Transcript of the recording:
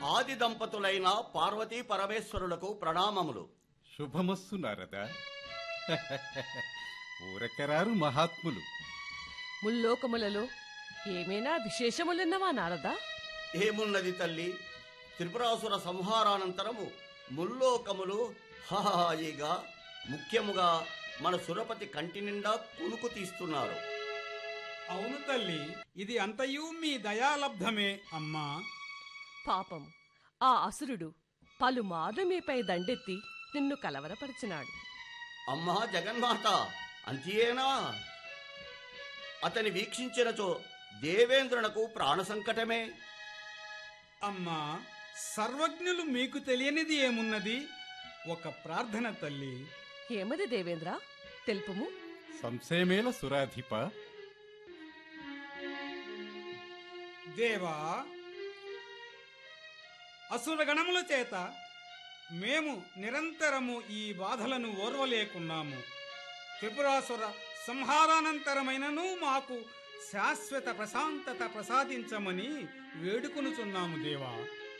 ఆది దంపతులైన పార్వతీ పరమేశ్వరులకు ప్రణామములు శుభమస్సు నారద ఊరకరారు మహాత్ములు ముల్లోకములలో ఏమైనా విశేషములున్నవా నారదా ఏమున్నది తల్లి త్రిపురాసుర సంహారానంతరము ముల్లోకములు హాయిగా ముఖ్యముగా మన సురపతి కంటి నిండా కునుకు తీస్తున్నారు అవును తల్లి ఇది అంతయు మీ దయాలబ్ధమే అమ్మా పాపం ఆ అసురుడు పలుమార్లు మీపై దండెత్తి నిన్ను కలవరపరిచినాడు అమ్మా జగన్మాత అంతియేనా అతని వీక్షించినచో దేవేంద్రునకు ప్రాణ సంకటమే అమ్మా సర్వజ్ఞులు మీకు తెలియనిది ఏమున్నది ఒక ప్రార్థన తల్లి ఏమది దేవేంద్ర తెలుపుము సంశయమేల సురాధిప దేవా అసురగణముల చేత మేము నిరంతరము ఈ బాధలను ఓర్వలేకున్నాము త్రిపురాసుర సంహారానంతరమైనను మాకు శాశ్వత ప్రశాంతత ప్రసాదించమని వేడుకొనుచున్నాము దేవా